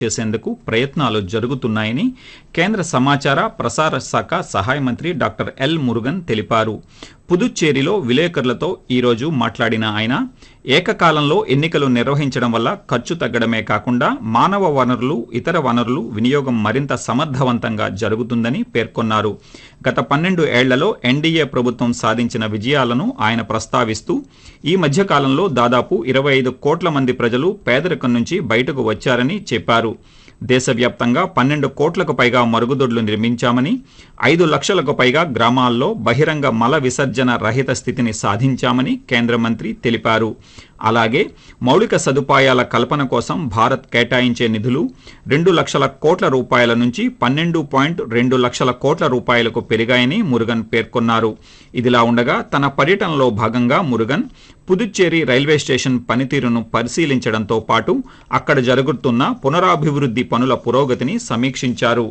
చేసేందుకు ప్రయత్నాలు జరుగుతున్నాయని కేంద్ర సమాచార ప్రసార శాఖ సహాయ మంత్రి డాక్టర్ ఎల్ మురుగన్ తెలిపారు పుదుచ్చేరిలో విలేకరులతో ఈరోజు మాట్లాడిన ఆయన ఏకకాలంలో ఎన్నికలు నిర్వహించడం వల్ల ఖర్చు తగ్గడమే కాకుండా మానవ వనరులు ఇతర వనరులు వినియోగం మరింత సమర్థవంతంగా జరుగుతుందని పేర్కొన్నారు గత పన్నెండు ఏళ్లలో ఎన్డీఏ ప్రభుత్వం సాధించిన విజయాలను ఆయన ప్రస్తావిస్తూ ఈ మధ్య కాలంలో దాదాపు ఇరవై ఐదు కోట్ల మంది ప్రజలు పేదరికం నుంచి బయటకు వచ్చారని చెప్పారు దేశవ్యాప్తంగా పన్నెండు కోట్లకు పైగా మరుగుదొడ్లు నిర్మించామని ఐదు లక్షలకు పైగా గ్రామాల్లో బహిరంగ మల విసర్జన రహిత స్థితిని సాధించామని కేంద్ర మంత్రి తెలిపారు అలాగే మౌలిక సదుపాయాల కల్పన కోసం భారత్ కేటాయించే నిధులు రెండు లక్షల కోట్ల రూపాయల నుంచి పన్నెండు పాయింట్ రెండు లక్షల కోట్ల రూపాయలకు పెరిగాయని మురుగన్ పేర్కొన్నారు ఇదిలా ఉండగా తన పర్యటనలో భాగంగా మురుగన్ పుదుచ్చేరి రైల్వే స్టేషన్ పనితీరును పరిశీలించడంతో పాటు అక్కడ జరుగుతున్న పునరాభివృద్ధి పనుల పురోగతిని సమీక్షించారు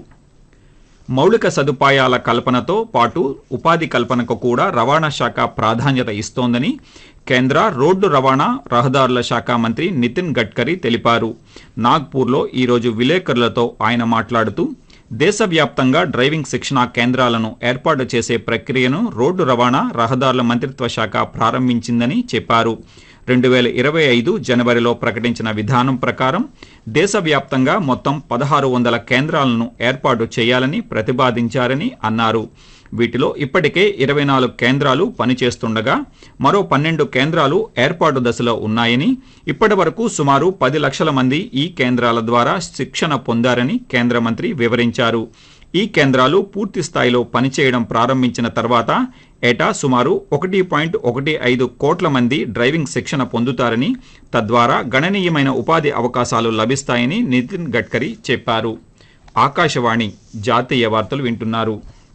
మౌలిక సదుపాయాల కల్పనతో పాటు ఉపాధి కల్పనకు కూడా రవాణా శాఖ ప్రాధాన్యత ఇస్తోందని కేంద్ర రోడ్డు రవాణా రహదారుల శాఖ మంత్రి నితిన్ గడ్కరీ తెలిపారు నాగ్పూర్లో ఈరోజు విలేకరులతో ఆయన మాట్లాడుతూ దేశవ్యాప్తంగా డ్రైవింగ్ శిక్షణా కేంద్రాలను ఏర్పాటు చేసే ప్రక్రియను రోడ్డు రవాణా రహదారుల మంత్రిత్వ శాఖ ప్రారంభించిందని చెప్పారు రెండు వేల ఇరవై ఐదు జనవరిలో ప్రకటించిన విధానం ప్రకారం దేశవ్యాప్తంగా మొత్తం పదహారు వందల కేంద్రాలను ఏర్పాటు చేయాలని ప్రతిపాదించారని అన్నారు వీటిలో ఇప్పటికే ఇరవై నాలుగు కేంద్రాలు పనిచేస్తుండగా మరో పన్నెండు కేంద్రాలు ఏర్పాటు దశలో ఉన్నాయని ఇప్పటి వరకు సుమారు పది లక్షల మంది ఈ కేంద్రాల ద్వారా శిక్షణ పొందారని కేంద్ర మంత్రి వివరించారు ఈ కేంద్రాలు పూర్తి స్థాయిలో పనిచేయడం ప్రారంభించిన తర్వాత ఏటా సుమారు ఒకటి పాయింట్ ఒకటి ఐదు కోట్ల మంది డ్రైవింగ్ శిక్షణ పొందుతారని తద్వారా గణనీయమైన ఉపాధి అవకాశాలు లభిస్తాయని నితిన్ గడ్కరీ చెప్పారు ఆకాశవాణి జాతీయ వార్తలు వింటున్నారు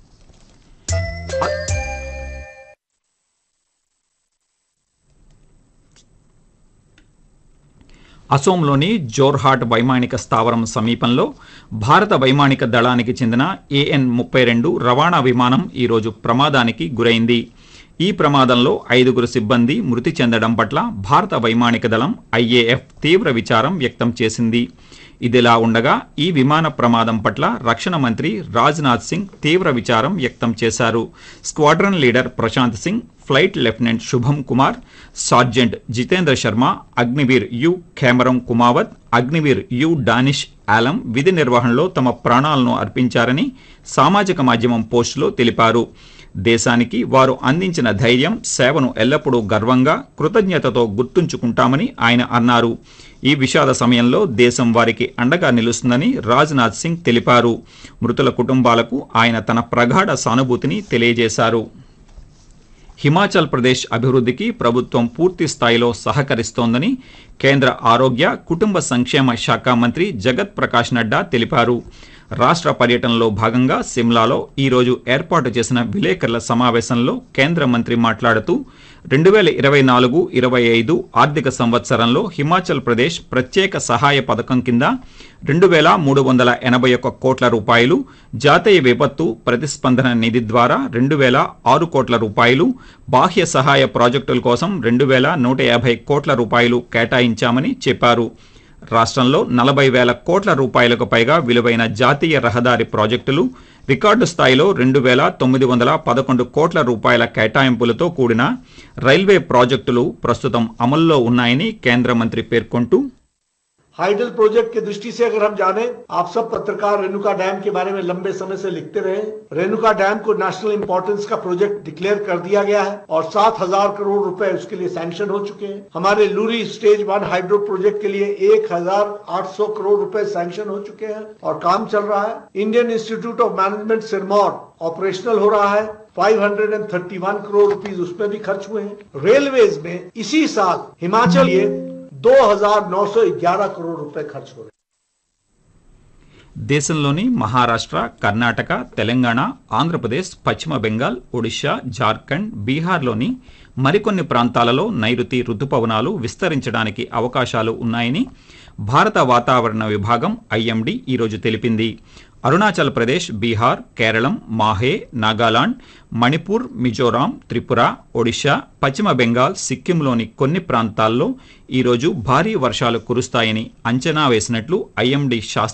అసోంలోని జోర్హాట్ వైమానిక స్థావరం సమీపంలో భారత వైమానిక దళానికి చెందిన ఏఎన్ ముప్పై రెండు రవాణా విమానం ఈరోజు ప్రమాదానికి గురైంది ఈ ప్రమాదంలో ఐదుగురు సిబ్బంది మృతి చెందడం పట్ల భారత వైమానిక దళం ఐఏఎఫ్ తీవ్ర విచారం వ్యక్తం చేసింది ఇదిలా ఉండగా ఈ విమాన ప్రమాదం పట్ల రక్షణ మంత్రి రాజ్నాథ్ సింగ్ తీవ్ర విచారం వ్యక్తం చేశారు squadron leader Prashant Singh flight lieutenant Shubham Kumar sergeant Jitendra Sharma Agniveer యు ఖేమరం కుమావత్ అగ్నివీర్ యు డానిష్ ఆలం విధి నిర్వహణలో తమ ప్రాణాలను అర్పించారని సామాజిక మాధ్యమం పోస్టులో తెలిపారు దేశానికి వారు అందించిన ధైర్యం సేవను ఎల్లప్పుడూ గర్వంగా కృతజ్ఞతతో గుర్తుంచుకుంటామని ఆయన అన్నారు ఈ విషాద సమయంలో దేశం వారికి అండగా నిలుస్తుందని రాజ్నాథ్ సింగ్ తెలిపారు మృతుల కుటుంబాలకు ఆయన తన ప్రగాఢ సానుభూతిని తెలియజేశారు హిమాచల్ ప్రదేశ్ అభివృద్ధికి ప్రభుత్వం పూర్తి స్థాయిలో సహకరిస్తోందని కేంద్ర ఆరోగ్య కుటుంబ సంక్షేమ శాఖ మంత్రి జగత్ ప్రకాష్ నడ్డా తెలిపారు రాష్ట్ర పర్యటనలో భాగంగా సిమ్లాలో ఈరోజు ఏర్పాటు చేసిన విలేకరుల సమావేశంలో కేంద్ర మంత్రి మాట్లాడుతూ రెండు వేల ఇరవై నాలుగు ఇరవై ఐదు ఆర్థిక సంవత్సరంలో హిమాచల్ ప్రదేశ్ ప్రత్యేక సహాయ పథకం కింద రెండు వేల మూడు వందల ఎనభై ఒక్క కోట్ల రూపాయలు జాతీయ విపత్తు ప్రతిస్పందన నిధి ద్వారా రెండు వేల ఆరు కోట్ల రూపాయలు బాహ్య సహాయ ప్రాజెక్టుల కోసం రెండు వేల నూట యాభై కోట్ల రూపాయలు కేటాయించామని చెప్పారు రాష్ట్రంలో నలభై వేల కోట్ల రూపాయలకు పైగా విలువైన జాతీయ రహదారి ప్రాజెక్టులు రికార్డు స్థాయిలో రెండు వేల తొమ్మిది వందల పదకొండు కోట్ల రూపాయల కేటాయింపులతో కూడిన రైల్వే ప్రాజెక్టులు ప్రస్తుతం అమల్లో ఉన్నాయని కేంద్ర మంత్రి పేర్కొంటూ हाइडल प्रोजेक्ट की दृष्टि से अगर हम जाने आप सब पत्रकार रेणुका डैम के बारे में लंबे समय से लिखते रहे रेणुका डैम को नेशनल इंपॉर्टेंस का प्रोजेक्ट डिक्लेयर कर दिया गया है और सात हजार करोड़ रुपए उसके लिए सैंक्शन हो चुके हैं हमारे Luhri stage one hydro project के लिए एक हजार आठ सौ करोड़ रुपए सैंक्शन हो चुके हैं और काम चल रहा है Indian institute of management Sirmaur operational हो रहा है 531 करोड़ रुपीस उसमें भी खर्च हुए हैं रेलवेज में इसी साल हिमाचल ये 2,911 करोड़ रुपए खर्च हो रहे हैं దేశంలోని మహారాష్ట్ర కర్ణాటక తెలంగాణ ఆంధ్రప్రదేశ్ పశ్చిమ బెంగాల్ ఒడిశా జార్ఖండ్ బీహార్లోని మరికొన్ని ప్రాంతాలలో నైరుతి రుతుపవనాలు విస్తరించడానికి అవకాశాలు ఉన్నాయని భారత వాతావరణ విభాగం ఐఎండీ ఈరోజు తెలిపింది అరుణాచల్ ప్రదేశ్ బీహార్ కేరళం మాహే నాగాలాండ్ మణిపూర్ మిజోరాం త్రిపుర ఒడిశా పశ్చిమ బెంగాల్ సిక్కింలోని కొన్ని ప్రాంతాల్లో ఈరోజు భారీ వర్షాలు కురుస్తాయని అంచనా వేసినట్లు ఐఎండీ శాస్త్ర